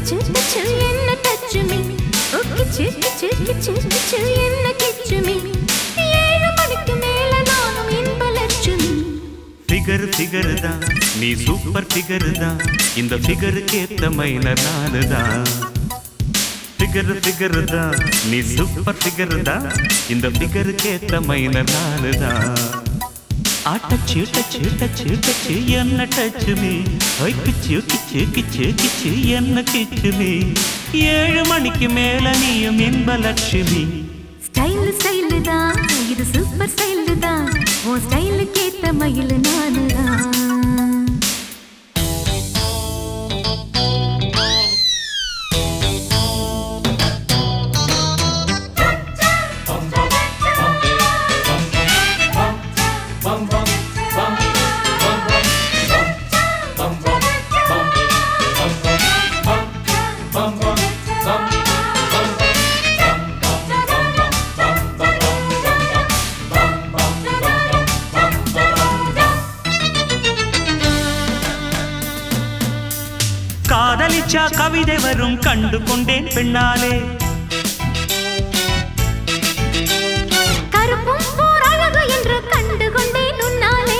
கிச்சு கிச்சு என்ன டச்சு மீ ஓ கிச்சு கிச்சு கிச்சு கிச்சு என்ன கிச்சு மீ ஏழு மணிக்கு மேல நானும் இன்ப லட்சுமி ஃபிகர் ஃபிகர் தான் நீ சூப்பர் ஃபிகர் தான் இந்த ஃபிகருக்கு ஏத்த மைனர் நானு தான் ஃபிகர் ஃபிகர் தான் நீ சூப்பர் ஃபிகர் தான் இந்த ஃபிகருக்கு ஏத்த மைனர் நானு தான் ஆட்டச்சு டச்சு டச்சு டச்சு என்ன டச்சு மீ ஒய் கிச்சு கிச்சு கிச்சு கிச்சு என்ன கிச்சு மீ ஏழு மணிக்கு மேல நீயும் இன்ப லட்சுமி ஸ்டைல் ஸ்டைல் தான் இது சூப்பர் ஸ்டைல் தான் உன் ஸ்டைலுக்கு ஏத்த மயில் நானு தான் காதலிச்சா கவிதை வரும் கண்டு கொண்டேன் பெண்ணாலே கருப்பும் போர் அழகு என்று கண்டு கொண்டேன் உன்னாலே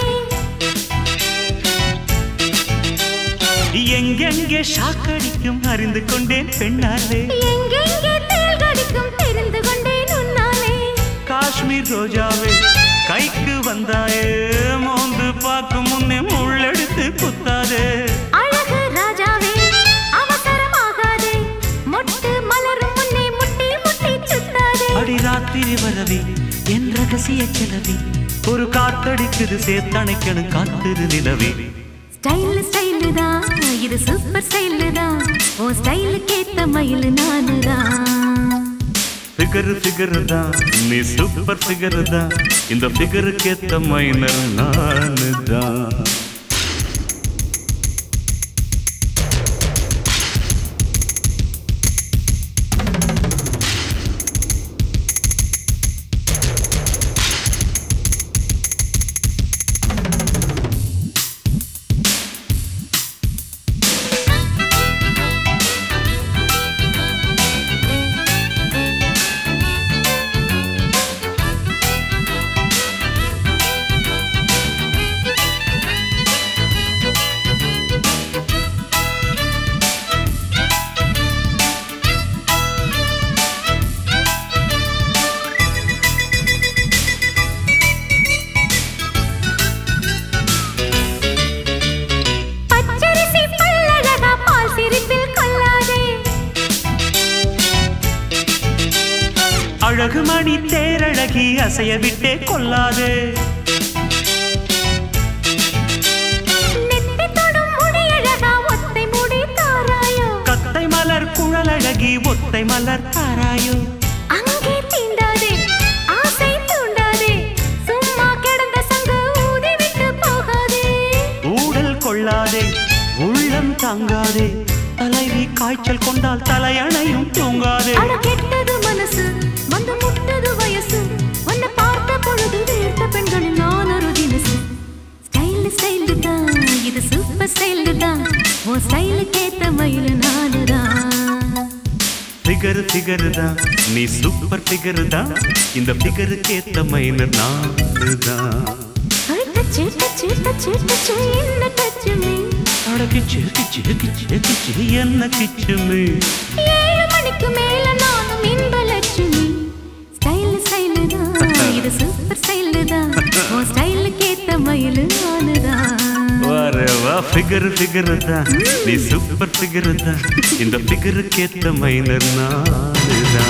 எங்கெங்கே ஷாக்கடிக்கும் அறிந்து கொண்டேன் பெண்ணாலே எங்கெங்கே தேள் கடிக்கும் தெரிந்து கொண்டேன் உன்னாலே காஷ்மீர் ரோஜாவே கைக்கு வந்தாயே மோந்து பார்க்கும் முன்னே முள்ளெடுத்து குத்தாதே அழகு ராஜாவே அவசரமாகாதே மொட்டு மலரும் முன்னே முட்டி முட்டி சுத்தாதே அடி ராத்திரி வரவி என் ரகசிய கிளவி ஒரு காத்தடிக்குது சேர்த்தணைக்கணும் காத்திரு நிலவி ஸ்டைல் ஸ்டைல் தான் இது சூப்பர் ஸ்டைல் தான் உன் ஸ்டைலுக்கு ஏத்த மயில் நானு தான் ஃபிகர் ஃபிகர் தான் நீ சூப்பர் ஃபிகர் தான் இந்த ஃபிகருக்கு ஏத்த மைனர் நானு தான் பச்சரிசி பல்லழகா பால் சிரிப்பில் கொள்ளாதே அழகு மணி தேரழகி அசைய விட்டே கொல்லாதே நெத்தி தொடும் முடியழகா ஒத்தை முடி தாராயோ கத்தை மலர் குழலழகி ஒத்தை மலர் தாராயோ அங்கே தீண்டாதே ஆசை தூண்டாதே சும்மா கிடந்த சங்கு ஊதி விட்டு போகாதே ஊடல் கொள்ளாதே உள்ளம் தாங்காதே தலைவி காய்ச்சல் கொண்டால் தலையணையும் தூங்காதே அட கெட்டது மனசு வந்து முட்டது வயசு உன்னை பார்த்த பொழுது வீழ்த்த பெண்களில் நான் ஒரு தினசு ஸ்டைல் ஸ்டைல் தான் இது சூப்பர் ஸ்டைல் தான் உன் ஸ்டைலுக்கு ஏத்த மயில் நானு தான் ஃபிகர் ஃபிகர் தான் நீ சூப்பர் ஃபிகர் தான் இந்த ஃபிகருக்கு ஏத்த மைனர் நானு தான் டச்சு டச்சு டச்சு டச்சு என்ன டச்சு மீ அடக்கிச்சு கிச்சு கிச்சு கிச்சு என்ன கிச்சுமே ஏழு மணிக்கு மேல நானும் இன்ப லட்சுமி ஸ்டைல் ஸ்டைல் தான் இது சூப்பர் ஸ்டைல் தான் உன் ஸ்டைலுக்கு ஏத்த மயில் நானு தான் வாரே வா ஃபிகர் ஃபிகர் தான் நீ சூப்பர் ஃபிகர் தான் இந்த ஃபிகருக்கு ஏத்த மைனர் நானு தான்